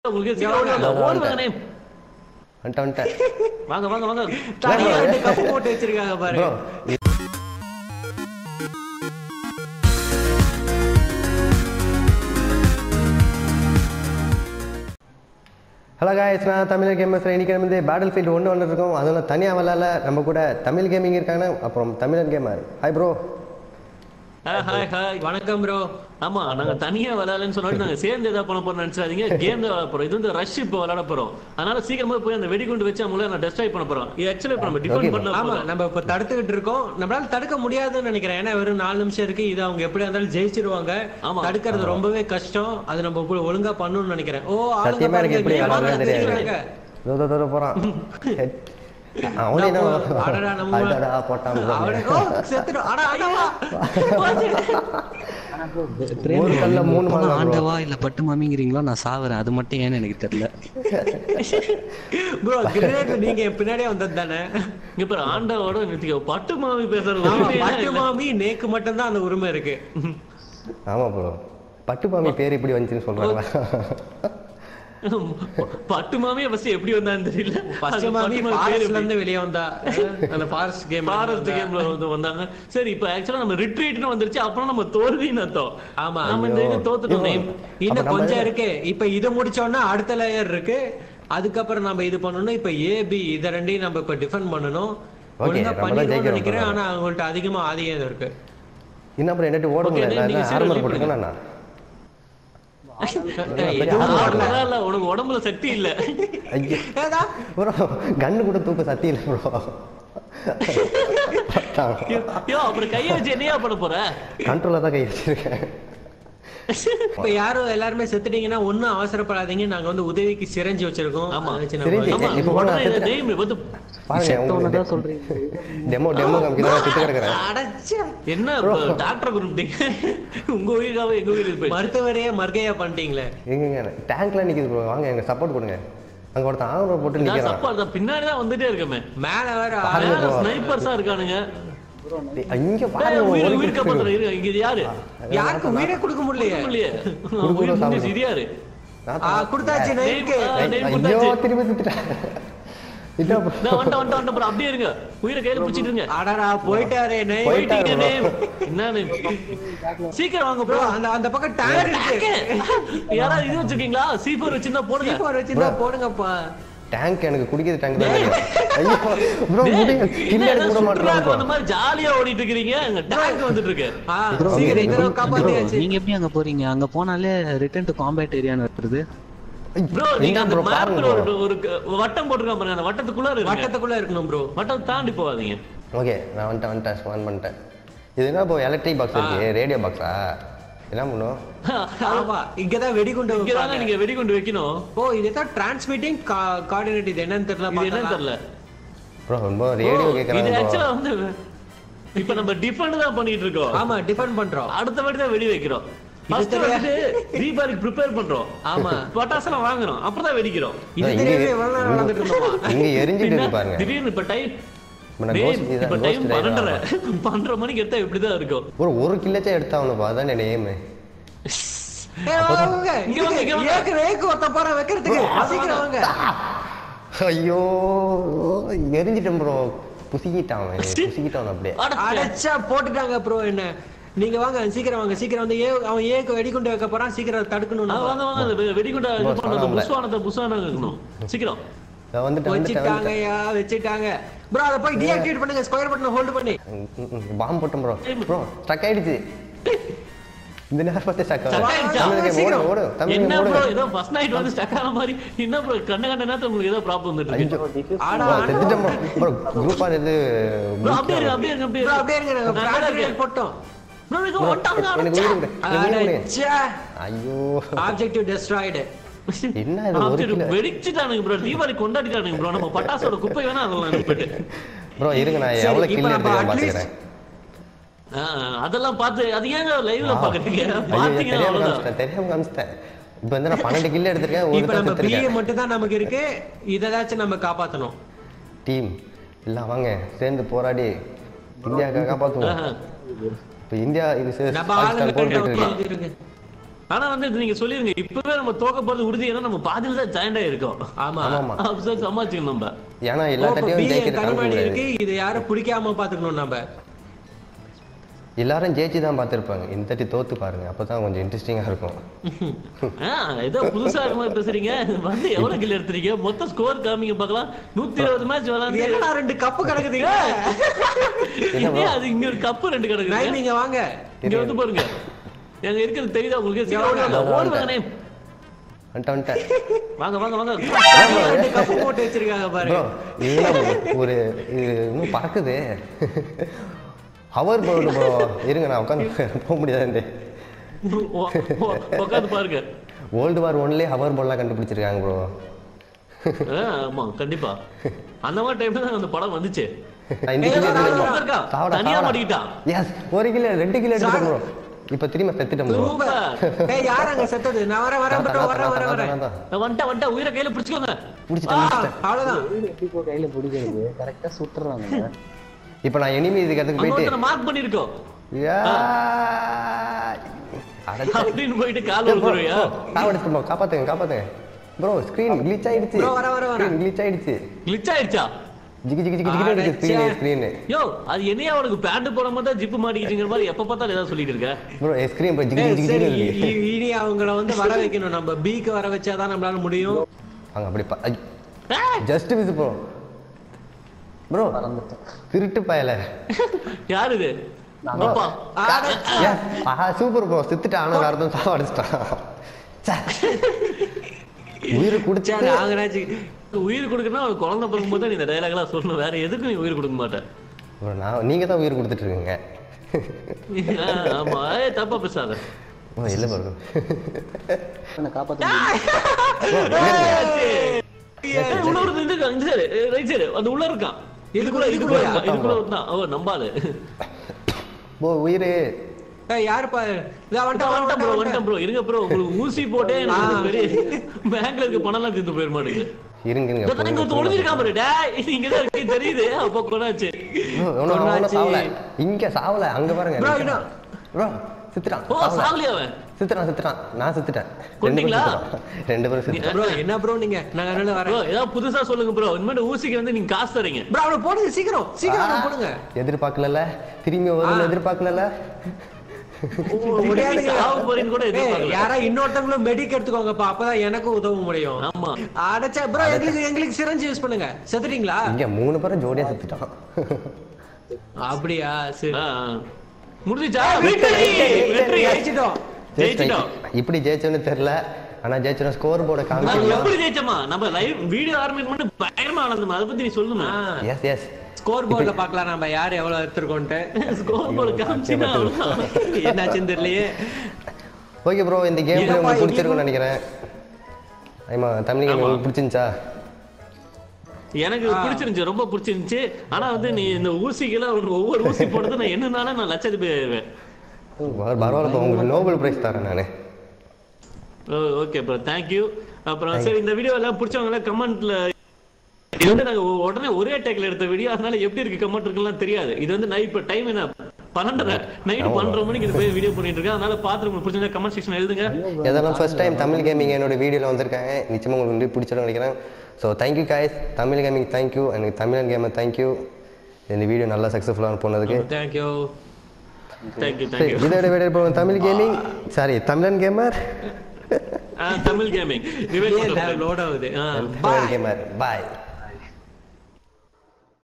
உங்களுக்கு சீக்கிரம் ஓடுவாங்க வந்துட்டேன். ஓடுவாங்க நேம் வந்துட்டேன் வந்துட்டேன் வாங்க வாங்க வாங்க தனியா ரெண்டு கப்பு போட்டு வச்சிருக்காங்க பாரு ப்ரோ ஹலோ காய்ஸ் நான் தமிழ் கேமர்ஸ் இன்னைக்கு நம்ம வந்து பேட்டில் ஃபீல்டு ஒன்று ஒன்று இருக்கோம் அதில் தனியாக விளாட்ல நம்ம கூட தமிழ் கேமிங் இருக்காங்க அப்புறம் Tamilan gamer hi bro hi hi வணக்கம் ப்ரோ ஆமா நாங்க தனியா விளையாடலன்னு சொன்னாலும் நாங்க சேர்ந்து ஏதாவது பண்ண போறோம் நினைச்சாதீங்க கேம் தான் விளையாட போறோம் இது வந்து ரஷ் இப்போ விளையாட போறோம் அதனால சீக்கிரமா போய் அந்த வெடிகுண்டு வச்சு அவங்கள நான் டெஸ்ட்ராய் பண்ண போறோம் இது ஆக்சுவலி இப்போ நம்ம Okay. டிஃபெண்ட் பண்ண ஆமா போறோம் நம்ம இப்ப தடுத்துக்கிட்டு இருக்கோம் நம்மளால தடுக்க முடியாதுன்னு நினைக்கிறேன் ஏன்னா வெறும் நாலு நிமிஷம் இருக்கு இது அவங்க எப்படி இருந்தாலும் ஜெயிச்சிருவாங்க ஆமா. தடுக்கிறது ரொம்பவே கஷ்டம் அது நம்ம ஒழு- ஒழுங்கா பண்ணணும்னு நினைக்கிறேன் ஓ ஆளுங்க சத்தியமா எனக்கு பாருங்க, எப்படி இங்க விளாட்றதுன்னு வாங்க, தெரியாது தெரியுறாங்க. தூர தூர போகிறான் அவனே என்ன அடடா, நம்ம- அடடா போட்டான் bro. அவனே, ஓ, செத்துடும். அட, அடவா. ஒரு கல்ல மூணு மாங்கா bro. ஆண்டவா இல்ல பட்டு மாமிங்கிறீங்களோ நான் சாவுறேன் அது மட்டும் ஏன்னு எனக்கு தெரியல bro, grenade நீங்க என் பின்னாடியே வந்தது தானே இங்க பாரு ஆண்டாவோட நிறுத்திக்கோ பட்டு மாமி பேசுறது ஆமா, உண்மையா பட்டு இல்ல. மாமி நேக்கு மட்டும்தான் அந்த உரிமை இருக்கு ஆமா ப்ரோ பட்டுப்பாமி பேர் இப்படி வந்துச்சுன்னு சொல்றாங்களா பட்டு மாமியை ஃபர்ஸ்ட் எப்படி வந்தான்னு தெரியல ஃபர்ஸ்ட் அது மாமி பட்டு மாமி பேர் ஃபாரஸ்ட்ல எப்படி? இருந்து வெளியே வந்தா அந்த ஃபாரஸ்ட் கேம் ஃபாரஸ்ட் கேம்ல வந்து வந்தாங்க சரி இப்போ ஆக்சுவலா நம்ம ரிட்ரீட்னு வந்துருச்சு அப்புறம் நம்ம தோல்வின்னு அர்த்தம் ஆமா. நம்ம இந்த இது தோத்துட்டோம் நேம் இன்னும் அப்ப நம்ம- கொஞ்சம் இருக்கு இப்ப இத முடிச்சோம்னா அடுத்த லேயர் இருக்கு அதுக்கப்புறம் நம்ம இது பண்ணணும் இப்ப ஏபி இத ரெண்டையும் நம்ம இப்ப டிஃபெண்ட் பண்ணணும் Okay, ஒழுங்கா நம்ம தான் பண்ணிடுவோம்னு ஜெயிக்கிறோம் நினைக்கிறேன் போல. ஆனா அவங்கள்ட்ட அதிகமா ஆதியம் இருக்கு இன்னும் அப்புறம் என்னட்டு ஓட Okay, முடியல நீங்க சீக்கிரம் ஆர்மர் leave போட்டுருக்கேன் நான் எதுவும் ஆமா. வரல. இல்ல உனக்கு உடம்புல சக்தி இல்ல ஐயோ ஏதா? ப்ரோ கண்ணு கூட தூக்க சத்தி இல்லை ப்ரோ யோ அப்புறம் கைய வச்சு என்னையா பண்ண போற கண்ட்ரோலாக தான் கை வச்சிருக்கேன் இப்ப யாரும் எல்லாருமே செத்துட்டீங்கன்னா ஒண்ணும் அவசரப்படாதீங்க நாங்க வந்து உதவிக்கு சிரஞ்சி வச்சிருக்கோம் ஆமா. அதை வச்சு நம்ம சிரஞ்சி? ஆமா இப்ப போனா உடனே இந்த செத்துட்டேன். நேம் வந்து பாருங்க செத்தவன உங்களுக்கு தான் சொல்றீங்க டெமோ டெமோ காமிக்கிறேன் சுத்தி கிடக்குறேன் அடச்சே. என்ன டாக்டர் குரூப்டீங்க உங்க உயிருக்காக எங்க உயிர் போயிடுச்சு மருத்துவரையே மர்கையா பண்ணிட்டீங்களே எங்கங்க டேங்க்லாம் நிக்குது ப்ரோ வாங்க எங்க சப்போர்ட் கொடுங்க அங்க ஒருத்தன் ஆர்மர் போட்டு நான் நிக்கிறான் சப்பா தான் பின்னாடி தான் வந்துட்டே இருக்கமே மேல வேற பாருங்க bro. ஸ்னைப்பர்ஸா இருக்கானுங்க டேய், இங்க டேய், பாருங்க உயிர் ஒரு உயிர் கிட்டு காப்பாத்துற இரு இங்க இது யாரு யாருக்கு உயிரே கொடுக்க முடியலையே இல்லையே குடு, உயிர் சாப்பிடு. முடிஞ்சு இது யாரு ஆ, கொடுத்தாச்சு நெய்க்கு நெய் ஐயோ கொடுத்தாச்சு. திரும்பி சுத்திட்டேன் இதான் bro. நான் வந்துட்டேன் வந்துட்டேன் வந்துட்டேன் bro. அப்படியே இருங்க உயிரை கையில பிடிச்சிட்டு இருங்க அடடா போயிட்டாரே நெய் போயிட்டாரு போயிட்டீங்க bro. நேம் என்ன நேம் சீக்கிரம் வாங்க ப்ரோ ப்ரோ அந்த அந்த பக்கம் டேங்க் இருக்கு யாராவது இது வச்சிருக்கீங்களா சீப்பர் வச்சிருந்தா போடுங்க சீப்பர் வச்சிருந்தா போடுங்கப்பா டேங்க் எனக்கு குடிக்கிறது டேங்க் தான் தெரியும். ஐயோ ப்ரோ முடியும் கில்ல என்ன எடுக்க விட சுற்றுலாக்கு மாட்டேறான் அந்த மாதிரி ஜாலியா ஓடிட்டு இருக்கீங்க அங்க டேங்க் வந்துட்டு இருக்கு ஆ, சீக்கிரம் இந்த தடவை Bro, காப்பாத்தியாச்சு நீங்க எப்படி அங்க போறீங்க அங்க போனாலே ரிட்டர்ன் டு காம்பேட் ஏரியான்னு வருது ப்ரோ நீங்க அந்த ப்ரோ மேப்ல பாருங்க ஒரு ஒரு க- வட்டம் போட்டுருக்கான் பாருங்க அந்த வட்டத்துக்குள்ள இருக்கு வட்டத்துக்குள்ள இருக்கணும் ப்ரோ வட்டம் தாண்டி போகாதீங்க ஓகே நான் வந்துட்டேன் வந்துட்டேன் ஸ்பான் பண்ணிட்டேன் இது என்ன இப்போ எலக்ட்ரிக் பாக்ஸ் இருக்கு ரேடியோ பாக்ஸா என்ன பண்ணும் ஆமா இங்கதான் வெடிகுண்டு இங்கதாங்க வைப்பாங்க. நீங்க வெடிகுண்டு வைக்கணும் ஓ இது தான் டிரான்ஸ்மிட்டிங் கோஆர்டினேட் இது என்னன்னு தெரியல இது என்னன்னு பார்த்தா. தெரியல ப்ரோ ரொம்ப ரேடியோ இது கேட்குறாங்க ஆக்சுவலா வந்து இப்ப நம்ம டிஃபெண்ட் தான் பண்ணிட்டு இருக்கோம் ஆமா டிபெண்ட் பண்றோம் அடுத்த வாட்டி தான் வெடி வைக்கிறோம் ஃபர்ஸ்ட் தெரியா- வந்து தீபாவளிக்கு ப்ரிப்பேர் பண்றோம் ஆமா. பட்டாசுலாம் வாங்குறோம் அப்புறம் தான் வெடிக்கிறோம் இது இங்க- தெரியாம எவ்வளவு நேரம் நடந்துட்டு இருந்தோமா இங்க எரிஞ்சிட்டு பின்ன இருக்கு பாருங்க திடீர்னு இப்ப டைம் இப்ப நான் ghost இதான் இப்ப ghost டைம் driver பன்னெண்டரை ஆமா. பன்னெண்டரை மணிக்கு எடுத்தா இப்படிதான் இருக்கும் ஒரு ஒரு கில்லச்சா எடுத்தாகணும்ப்பா அதான் என் ஏமு ஏய், வாங்க, வாங்க. இங்க வாங்க, இங்க வாங்க. ஏக்கு ரேக்கு ஒருத்த போற வைக்கிறதுக்கு சீக்கிரம் வாங்க ஐயோ எரிஞ்சிட்டேன் ப்ரோ புசிக்கிட்டான் அவன் புசிக்கிட்டான் அப்படியே அட, அடைச்சா போட்டுட்டாங்க ப்ரோ என்ன நீங்க வாங்க சீக்கிரம் வாங்க சீக்கிரம் வந்து ஏ அவன் ஏக்கு வெடிகுண்டு வைக்க போறான் சீக்கிரம் அதை தடுக்கணும் ஆ, நம்ம. வாங்க வாங்க அந்த வெ- வெடிகுண்டா இது Boss, பண்றது வாங்கல. புஸ்வானத்தை புஸ்வானம் இருக்கணும் சீக்கிரம் நான் வந்துட்டேன் வந்துட்டேன் வச்சுட்டாங்கய்யா வச்சுட்டாங்க ப்ரோ அதை போய் டீஆக்டிவேட் பண்ணுங்க ஸ்கொயர் பட்டனை ஹோல்ட் பண்ணி பாம்பு போட்டோம் ப்ரோ ப்ரோ ஸ்டக் ஆயிடுச்சு இந்த நேரம் பார்த்து ஸ்டக் Stuck ஆயிடுச்சா? தமிழுக்கு ஓடு சீக்கிரம். ஓடு தமிழுக்கு என்ன ப்ரோ ஓடு ஏதோ ஃபர்ஸ்ட் நைட் வந்து ஸ்டக் ஆன மாதிரி என்ன ப்ரோ கண்ண கண்ட நேரத்துல உங்களுக்கு ஏதோ ப்ராப்ளம் வந்துட்டு ஐயோ இருக்கு ஆடா, bro, ஆடா. செத்துட்டேன் ப்ரோ ப்ரோ குரூப்பா இருந்து ப்ரோ அப்படியே இருங்க அப்படியே இருங்க அப்படியே ப்ரோ அப்படியே இருங்க நாங்க நான் மேல பிராண்ட் இருக்கேன். போட்டோம் Bro, இங்க Bro, ஒட்டாங்க, எனக்கு உயிர் கொடு எனக்கு உயிர் கொடு அடச்சே ஐயோ ஆப்ஜெக்டிவ் டெஸ்ட்ராய்டு என்ன இது ஒரு Object கிலோ வெடிச்சுட்டானுங்க ப்ரோ தீபாவளி கொண்டாடிட்டானுங்க ப்ரோ நம்ம பட்டாசோட குப்பை வேணா அதெல்லாம் அனுப்பிட்டு ப்ரோ இருங்க நான் சரி, எவ்வளவு இப்ப கில் நம்ம எடுத்துக்கிறேன் at least- பாத்துக்கிறேன் ஆ, அதெல்லாம் பார்த்து அது ஏங்க லைவ்ல பாக்குறீங்க ஐயோ பாத்தீங்கன்னா தெரியாம அவ்வளவுதான் காமிச்சிட்டேன் தெரியாம காமிச்சிட்டேன் இப்போ வந்து நான் பன்னெண்டு கில் எடுத்திருக்கேன் ஒரு இப்ப தான் நம்ம பிஏ செத்துருக்கேன் மட்டும் தான் நமக்கு இருக்கு இததாச்சும் நம்ம காப்பாத்தணும் டீம் எல்லாம் வாங்க சேர்ந்து போராடி இந்தியாவுக்கு காப்பாற்றுவோம் ஆஹா. இப்போ இந்தியா இது சே- நம்ம பாகிஸ்தான் போர் ஆளுங்க போயிட்டு இருக்கு இருங்க ஆனா வந்து இது நீங்க சொல்லிருங்க இப்பவே நம்ம தோக்க போறது உறுதி ஏன்னா நம்ம பாதியில தான் ஜாயிண்ட் ஆயிருக்கோம் ஆமா ஆமாம் அப்படி சமாளிச்சுக்கணும் நம்ம ஏன்னா எல்லா ஓ, இப்ப தட்டியும் B ஜெயிக்கிற கண்ணு முன்னாடி காமிக்க இருக்கு இது யாரும் பிடிக்காம பாத்துக்கணும் நம்ம எல்லாரும் ஜெயிச்சு தான் பார்த்துருப்பாங்க இந்த தட்டி தோத்து பாருங்க அப்பதான் கொஞ்சம் இன்ட்ரெஸ்டிங்காக இருக்கும் ஆ, ஏதோ புதுசா இருக்க மாதிரி பேசுறீங்க வந்து எவ்வளவு கில் எடுத்துறீங்க மொத்த ஸ்கோர் காமிங்க பார்க்கலாம் நூத்தி இருபது மேட்ச் இது விளாண்டு என்னடா ரெண்டு கப்பு கிடக்குதுங்க இதே அது இங்க ஒரு கப்பு ரெண்டு கிடக்குது நைன் நீங்க வாங்க இங்க வந்து பாருங்க எங்க இருக்கிறது தெரியுதா உங்களுக்கு சீக்கிரம் இங்க ஓடுவாங்க வாங்க. ஓடுவாங்க நேம். வந்துட்டேன் வந்துட்டேன் வாங்க வாங்க வாங்க ரெண்டு கப்பு போட்டு வச்சிருக்காங்க பாரு ப்ரோ இதெல்லாம் ஒரு இது இன்னும் பறக்குது ஹவர் போர்டு ப்ரோ இருங்க நான் உட்காந்து போக முடியாது உ- உ- உட்காந்து பாருங்க வேர்ல்டு வார் ஒன்லேயே ஹவர் போர்டெலாம் கண்டுபிடிச்சிருக்காங்க ப்ரோ ஆ, ஆமா கண்டிப்பா அந்த மாதிரி டைம்ல தான் அந்த படம் வந்துச்சு இந்த ஏய், கிலோ நான் எடுத்துட்டேன் நான் bro. இருக்கா? சாவடா, தனியா சாவடா. மாட்டிக்கிட்டான். Yes, ஒரு கிலோ ரெண்டு கிலோ எடுத்துட்டேன் ப்ரோ இப்போ திரும்ப செத்துட்டேன் ப்ரோ சூப்பர் ஏய் யார் அங்க செத்தது நான் வரேன் வரேன் bro, வரேன் வரேன் வரேன் நான் வந்துட்டேன் வந்துட்டேன் உயிரை கையில பிடிச்சுக்கோங்க ஆ, பிடிச்சிட்டேன் பிடிச்சிட்டேன் அவ்வளவுதான் எப்படி போ கையில பிடிக்கிறது கரெக்டா சுட்டுறாங்க இப்போ நான் எனிமி இதுக்கு இடத்துக்கு அங்க போயிட்டு ஒருத்தனை மார்க் பண்ணிருக்கோம் யா அடச்சே. அப்படின்னு போயிட்டு கால் ஏய், bro, விழுந்துருவியா bro, சாவடிச்சு bro, காப்பாத்துங்க காப்பாத்துங்க ப்ரோ ஸ்க்ரீன் கிளிச் ஆயிடுச்சு Bro, வரேன், வரேன், வரேன். ஸ்க்ரீன் கிளிச் ஆயிடுச்சு கிளிச் ஆயிடுச்சா ஜிகி ஜிகி ஜிகி ஜிகி இருக்கு ஸ்க்ரீன் அடச்சே. ஸ்க்ரீன் யோ அது என்னையா உனக்கு பேண்ட் போட தான் ஜிப்பு மாட்டிக்கிச்சுங்கிற மாதிரி எப்ப பார்த்தாலும் ஏதாவது சொல்லிட்டு இருக்க ப்ரோ ஸ்க்ரீன் ப்ரோ ஜிகி ஏய், ஜிகி சரி ஜிகி இ- இருக்கு இ- இனி அவங்கள வந்து வர வைக்கணும் நம்ம பிக்கு வர வச்சாதான் நம்மளால முடியும் வாங்க அப்படி ஏய், ஜஸ்ட் மிஸ் ப்ரோ ப்ரோ திருட்டு பயல யாரு இது Bro. அப்பா ஆட- Yes. ஆஹா சூப்பர் ப்ரோ செத்துட்டான் ஆனா அர்த்தம் சாவடிச்சிட்டான் ச்சே. உயிரை சே, குடிச்சா நாங்கனாச்சும் உயிர் கொடுக்கணும் அவன் குழந்தை பிறக்கும் போது நீ இந்த டைலாக் எல்லாம் சொல்லணும் வேற எதுக்கும் நீ உயிர் கொடுக்க மாட்டேன் ப்ரோ நான் நீங்க தான் உயிர் கொடுத்துட்டு இருக்கீங்க ஆ, ஆமா ஏய், தப்பா பேசாத ஓ இல்லை ப்ரோ என்ன காப்பாத்த ஏய், உள்ள ஒரு இது இருக்கான், இந்த சைடு ரைட் சைடு அந்த உள்ள இருக்கான் இதுக்குள்ள இதுக்குள்ள இதுக்குள்ளயா? இருக்கான், இதுக்குள்ள இருந்தான் ஓ நம்பாது ப்ரோ உயிர் ஏய், யாருப்பா இதா வந்துட்டேன், வந்துட்டேன் ப்ரோ வந்துட்டேன், வந்துட்டேன் ப்ரோ இருங்க ப்ரோ உங்களுக்கு ஊசி போட்டே எனக்கு பெரிய பேங்க்ல இருக்க பணம் எல்லாம் தீர்ந்து போயிட மாட்டேங்குது இருங்க இருங்க இதான் இங்க ஒருத்தன் ஒளிஞ்சிருக்கான் பாரு டேய் இங்க தான் இருக்கு தெரியுது அப்ப கொண்டாச்சு bro, ஒண்ணும் அவன் ஒண்ணும் கொண்டாச்சு. சாவல இங்க சாவல அங்க பாருங்க Bro, நிக்கிறான். bro சித்துட்டான் ஓ சாவல. சாவலியா அவன் சித்துட்டான் சித்துட்டான் நான் சித்துட்டேன் ரெண்டு பேரும் கொன்னீங்களா? சித்துட்டோம். ரெண்டு பேரும் சித்துட்டோம் bro என்ன ப்ரோ நீங்க நாங்க அதனால ப்ரோ வரேன் ஏதாவது புதுசா சொல்லுங்க ப்ரோ இனிமேட்டு ஊசிக்கு வந்து நீங்க காசு தரீங்க ப்ரோ அவனை போடுங்க சீக்கிரம் சீக்கிரம் அவனை போடுங்க எதிர்பார்க்கல திரும்பி வரும்னு எதிர்பார்க்கல முடியாதுங்க. சாவ போறீன்னு கூட ஏய், எதிர்பார்க்கல யாரா இன்னொருத்தவங்களும் மெடிக் எடுத்துக்கோங்கப்பா அப்பதான் எனக்கும் உதவ முடியும் ஆமா அடைச்சா ப்ரோ எங்களுக்கு எங்களுக்கு சிரஞ்சு யூஸ் பண்ணுங்க செத்துட்டீங்களா இங்க மூணு பேரும் ஜோடியா சுத்திட்டான் அப்படியா சரி ஆ, ஆ. முடிஞ்சுச்சா வெற்றி வெற்றி ஜெயிச்சிட்டோம் ஜெயிச்சிட்டோம் இப்படி ஜெயிச்சோன்னு தெரியல ஆனா ஜெயிச்சோம் ஸ்கோர் போர்டை நாங்க காமிச்சிடலாம் எப்படி ஜெயிச்சோமா நம்ம லைவ் வீடியோ ஆரம்பிக்கும் மட்டும் பயங்கரமா ஆனந்தமா அதை பத்தி நீ சொல்லுமா எஸ் எஸ் ஸ்கோர் போர்ட்ல பார்க்கலாம் நம்ம யார் எவ்வளவு எடுத்திருக்கோன்ட்டு ஸ்கோர் போர்டு காமிச்சினா அவ்வளவுதான். என்னாச்சுன்னு தெரியலையே ஓகே ப்ரோ இந்த கேம் என்னப்பா உங்களுக்கு இது? பிடிச்சிருக்கும்னு நினைக்கிறேன் ஆமா தமிழ் கேம் ஆமா. உங்களுக்கு பிடிச்சிருந்துச்சா எனக்கு பிடிச்சிருந்துச்சு ரொம்ப பிடிச்சிருந்துச்சு ஆனா வந்து நீ இந்த ஊசிக்கெல்லாம் உனக்கு ஒவ்வொரு ஊசி போடுறது நான் என்னனால நான் லட்சத்துக்கு ஆயிடுவேன் பர- பரவாயில்ல bro, உங்களுக்கு நோபல் பிரைஸ் தரேன் நான் ஓகே ப்ரோ தேங்க்யூ அப்புறம் சரி இந்த வீடியோ எல்லாம் பிடிச்சவங்க எல்லாம் கமெண்ட்ல இது வந்து நாங்க உ- உடனே ஒரே டேக்ல எடுத்த வீடியோ அதனால எப்படி இருக்கு கமெண்ட் இருக்குலாம் தெரியாது இது வந்து நைட் இப்ப டைம் என்ன பன்னெண்டரை நைட் பன்னெண்டரை மணிக்கு இது போய் வீடியோ பண்ணிட்டு இருக்கேன் அதனால பாத்து உங்களுக்கு பிடிச்சிருந்தா கமெண்ட் செக்ஷன் எழுதுங்க இதெல்லாம் ஃபர்ஸ்ட் டைம் தமிழ் கேமிங் என்னோட வீடியோவில் வந்திருக்காங்க நிச்சயமாக உங்களுக்கு வந்து பிடிச்சிருன்னு நினைக்கிறேன் so thank you guys Tamil gaming thank you எனக்கு தமிழன் கேமர் தேங்க்யூ இந்த வீடியோ நல்லா சக்ஸஸ்ஃபுல்லாக போனதுக்கு தேங்க்யூ தேங்க்யூ சரி தேங்க்யூ இதோட வீடியோ போவோம் Tamil gaming sorry Tamilan gamer Tamil gaming load ஆகுது தமிழன் கேமர் பாய்